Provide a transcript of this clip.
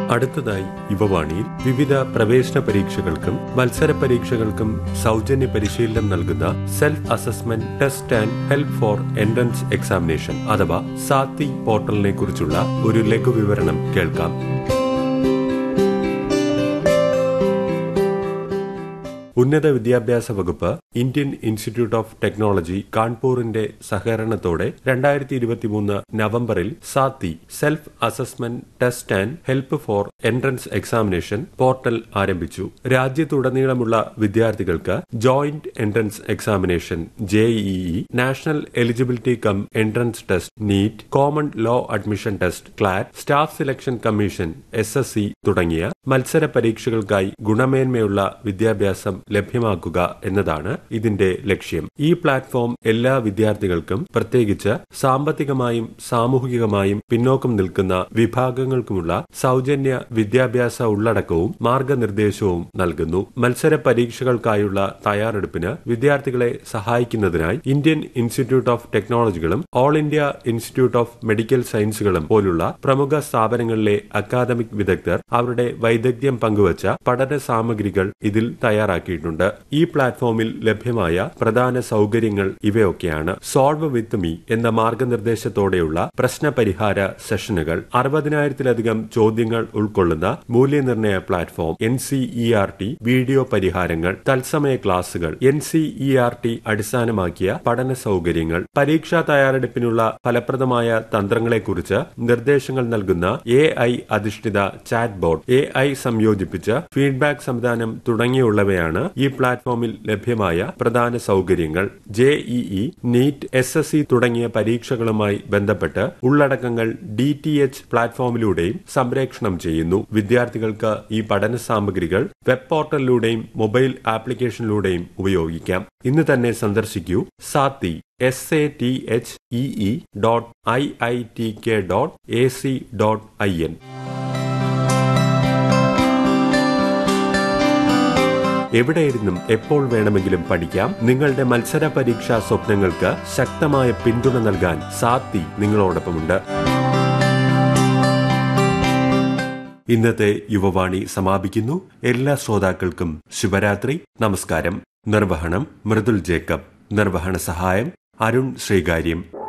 അടുത്തതായി യുവവാണിയിൽ വിവിധ പ്രവേശന പരീക്ഷകൾക്കും മത്സര പരീക്ഷകൾക്കും സൗജന്യ പരിശീലനം നൽകുന്ന self assessment test and help for entrance examination അഥവാ സാത്തി പോർട്ടലിനെ കുറിച്ചുള്ള ഒരു ലഘുവിവരണം കേൾക്കാം ഉന്നത വിദ്യാഭ്യാസ വകുപ്പ് ഇന്ത്യൻ ഇൻസ്റ്റിറ്റ്യൂട്ട് ഓഫ് ടെക്നോളജി കാൺപൂറിന്റെ സഹകരണത്തോടെ രണ്ടായിരത്തി ഇരുപത്തിമൂന്ന് നവംബറിൽ Sathee self assessment test and help for entrance examination portal ആരംഭിച്ചു രാജ്യത്തുടനീളമുള്ള വിദ്യാർത്ഥികൾക്ക് joint entrance examination JEE national eligibility cum entrance test NEET common law admission test CLAT staff selection commission S S C തുടങ്ങിയ മത്സര പരീക്ഷകൾക്കായി ഗുണമേന്മയുള്ള വിദ്യാഭ്യാസം ലഭ്യമാക്കുക എന്നതാണ് ഇതിന്റെ ലക്ഷ്യം ഈ പ്ലാറ്റ്ഫോം എല്ലാ വിദ്യാർത്ഥികൾക്കും പ്രത്യേകിച്ച് സാമ്പത്തികമായും സാമൂഹികമായും പിന്നോക്കം നിൽക്കുന്ന വിഭാഗങ്ങൾക്കുമുള്ള സൗജന്യ വിദ്യാഭ്യാസ ഉള്ളടക്കവും മാർഗനിർദ്ദേശവും നൽകുന്നു മത്സര പരീക്ഷകൾക്കായുള്ള തയ്യാറെടുപ്പിന് വിദ്യാർത്ഥികളെ സഹായിക്കുന്നതിനായി ഇന്ത്യൻ ഇൻസ്റ്റിറ്റ്യൂട്ട് ഓഫ് ടെക്നോളജികളും all India institute of medical സയൻസുകളും പോലുള്ള പ്രമുഖ സ്ഥാപനങ്ങളിലെ അക്കാദമിക് വിദഗ്ധർ അവരുടെ വൈദഗ്ധ്യം പങ്കുവച്ച പഠന സാമഗ്രികൾ ഇതിൽ തയ്യാറാക്കിയിട്ടുണ്ട് ഈ പ്ലാറ്റ്ഫോമിൽ ലഭ്യമായ പ്രധാന സൗകര്യങ്ങൾ ഇവയൊക്കെയാണ് സോൾവ് വിത്ത് മീ എന്ന മാർഗനിർദ്ദേശത്തോടെയുള്ള പ്രശ്നപരിഹാര സെഷനുകൾ അറുപതിനായിരത്തിലധികം ചോദ്യങ്ങൾ ഉൾക്കൊള്ളുന്ന മൂല്യനിർണ്ണയ platform N CER T video പരിഹാരങ്ങൾ തത്സമയ ക്ലാസുകൾ എൻ സിഇആർ ടി അടിസ്ഥാനമാക്കിയ പഠന സൗകര്യങ്ങൾ പരീക്ഷാ തയ്യാറെടുപ്പിനുള്ള ഫലപ്രദമായ തന്ത്രങ്ങളെക്കുറിച്ച് നിർദ്ദേശങ്ങൾ നൽകുന്ന എ ഐ അധിഷ്ഠിത ചാറ്റ് ബോർഡ് എ ഐ സംയോജിപ്പിച്ച് ഫീഡ്ബാക്ക് സംവിധാനം തുടങ്ങിയുള്ളവയാണ് ഈ പ്ലാറ്റ്ഫോമിൽ ലഭ്യമായ പ്രധാന സൗകര്യങ്ങൾ JEE NEET S S C തുടങ്ങിയ പരീക്ഷകളുമായി ബന്ധപ്പെട്ട് ഉള്ളടക്കങ്ങൾ ഡി ടി എച്ച് പ്ലാറ്റ്ഫോമിലൂടെയും സംപ്രേഷണം ചെയ്യുന്നു വിദ്യാർത്ഥികൾക്ക് ഈ പഠന സാമഗ്രികൾ വെബ് പോർട്ടലിലൂടെയും മൊബൈൽ ആപ്ലിക്കേഷനിലൂടെയും ഉപയോഗിക്കാം ഇന്ന് തന്നെ സന്ദർശിക്കൂ Sathee S A T H EE dot I I T K dot A C dot I N എവിടെയിരുന്നും എപ്പോൾ വേണമെങ്കിലും പഠിക്കാം നിങ്ങളുടെ മത്സര പരീക്ഷാ സ്വപ്നങ്ങൾക്ക് ശക്തമായ പിന്തുണ നൽകാൻ സാത്തി നിങ്ങളോടൊപ്പമുണ്ട് ഇന്നത്തെ യുവവാണി സമാപിക്കുന്നു എല്ലാ ശ്രോതാക്കൾക്കും ശുഭരാത്രി നമസ്കാരം നിർവഹണം മൃദുൽ ജേക്കബ് നിർവഹണ സഹായം അരുൺ ശ്രീകാര്യം